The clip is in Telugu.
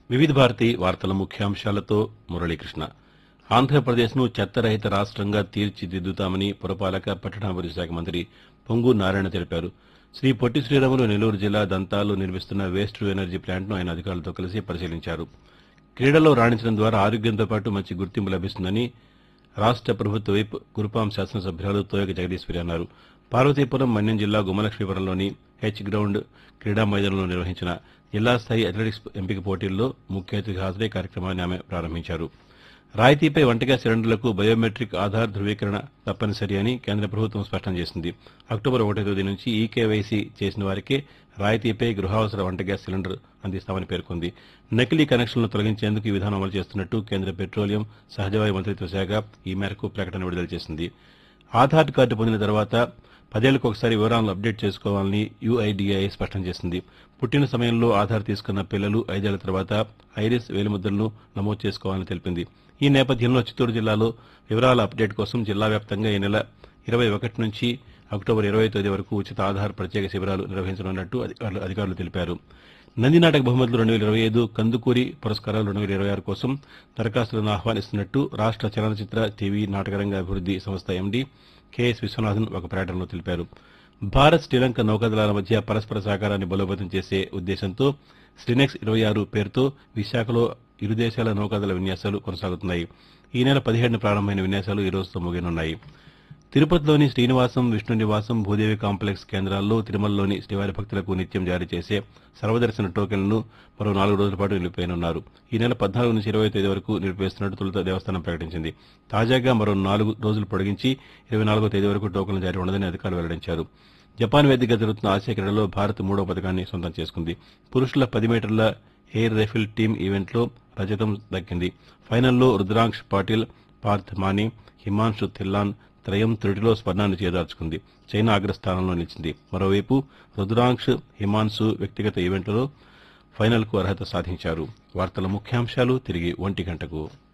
వివిధ భారతి వార్తల ముఖ్యాంశాలతో మురళీకృష్ణ ఆంధ్రప్రదేశ్ను చెత్తరహిత రాష్ట్రంగా తీర్చిదిద్దుతామని పురపాలక పట్టణాభివృద్ధి శాఖ మంత్రి పొంగు నారాయణ తెలిపారు శ్రీ పొట్టి శ్రీరాములు నెల్లూరు జిల్లా దంతాల్లో నిర్మిస్తున్న వేస్ట్ టు ఎనర్జీ ప్లాంట్ను ఆయన అధికారులతో కలిసి పరిశీలించారు క్రీడల్లో రాణించడం ద్వారా ఆరోగ్యంతో పాటు మంచి గుర్తింపు లభిస్తుందని రాష్ట్ర ప్రభుత్వ వైప్ గురుపాం శాసనసభ్యురాలు తోయగ జగదీశ్వరి అన్నారు పార్వతీపురం మన్యం జిల్లా గుమ్మలక్ష్మీపురంలోని హెచ్ గ్రౌండ్ క్రీడా మైదానంలో నిర్వహించిన జిల్లా స్థాయి అథ్లెటిక్స్ ఎంపిక పోటీల్లో ముఖ్య అతిథిగా హాజరై కార్యక్రమాన్ని ఆమె ప్రారంభించారు రాయితీపై వంటగ్యాస్ సిలిండర్లకు బయోమెట్రిక్ ఆధార్ ధృవీకరణ తప్పనిసరి అని కేంద్ర ప్రభుత్వం స్పష్టం చేసింది అక్టోబర్ ఒకటో తేదీ నుంచి ఈ కేవైసీ చేసిన వారికే రాయితీపై గృహావసర వంట గ్యాస్ సిలిండర్ అందిస్తామని పేర్కొంది నకిలీ కనెక్షన్లను తొలగించేందుకు ఈ విధానం అమలు చేస్తున్నట్టు కేంద్ర పెట్రోలియం సహజవాయు మంత్రిత్వ శాఖ ఈ మేరకు ప్రకటన విడుదల చేసింది ఆధార్ కార్డు పొందిన తర్వాత పదేళ్లకు ఒకసారి వివరాలను అప్డేట్ చేసుకోవాలని యుఐడిఐ స్పష్టం చేసింది పుట్టిన సమయంలో ఆధార్ తీసుకున్న పిల్లలు ఐదేళ్ల తర్వాత ఐరిస్ వేలిముద్రలను నమోదు చేసుకోవాలని తెలిపింది ఈ నేపథ్యంలో చిత్తూరు జిల్లాలో వివరాల అప్డేట్ కోసం జిల్లా వ్యాప్తంగా ఈ నెల ఇరవై ఒకటి నుంచి అక్టోబర్ ఇరవై తేదీ వరకు ఉచిత ఆధార్ ప్రత్యేక శిబిరాలు నిర్వహించనున్నట్టు అధికారులు అధికారులు తెలిపారు నంది నాటక బహుమతులు రెండు వేల ఇరవై ఐదు కందుకూరి పురస్కారాలు రెండు వేల ఇరవై ఆరు కోసం దరఖాస్తులను ఆహ్వానిస్తున్నట్టు రాష్ట్ర చలనచిత్ర టీవీ నాటకరంగ అభివృద్ధి సంస్థ ఎండీ కెఎస్ విశ్వనాథన్ ఒక ప్రకటనలో తెలిపారు భారత్ శ్రీలంక నౌకాదళాల మధ్య పరస్పర సహకారాన్ని బలోపేతం చేసే ఉద్దేశంతో శ్రీనెక్స్ ఇరవై ఆరు పేరుతో విశాఖలో ఇరు దేశాల నౌకాదళ విన్యాసాలు కొనసాగుతున్నాయి ఈ నెల పదిహేడున ప్రారంభమైన విన్యాసాలు ఈ రోజుతో ముగియనున్నాయి తిరుపతిలోని శ్రీనివాసం విష్ణు నివాసం భూదేవి కాంప్లెక్స్ కేంద్రాల్లో తిరుమలలోని శ్రీవారి భక్తులకు నిత్యం జారీ చేసే సర్వదర్శన టోకెన్లను మరో నాలుగు రోజుల పాటు నిలిపేయనున్నారు ఈ నెల పద్నాలుగు నుంచి ఇరవై తేదీ వరకు నిలిపేస్తున్నట్టు తొలుత దేవస్థానం ప్రకటించింది తాజాగా మరో నాలుగు రోజులు పొడిగించి ఇరవై నాలుగో తేదీ వరకు టోకెన్లు జారీ ఉండదని అధికారులు వెల్లడించారు జపాన్ వేదికగా జరుగుతున్న ఆసియా క్రీడలో భారత్ మూడో పథకాన్ని సొంతం చేసుకుంది పురుషుల పది మీటర్ల ఎయిర్ రైఫిల్ టీం ఈవెంట్లో రజతం దక్కింది ఫైనల్లో రుద్రాంక్ష్ పాటిల్ పార్థ్ మాని హిమాన్షు థిల్లాన్ త్రయం త్రుటిలో స్వర్ణాన్ని చేదార్చుకుంది చైనా అగ్రస్థానంలో నిలిచింది మరోవైపు రుద్రాంక్ష్ హిమాన్సు వ్యక్తిగత ఈవెంట్లలో ఫైనల్కు అర్హత సాధించారు వార్తల ముఖ్యాంశాలు తిరిగి ఒంటి గంటకు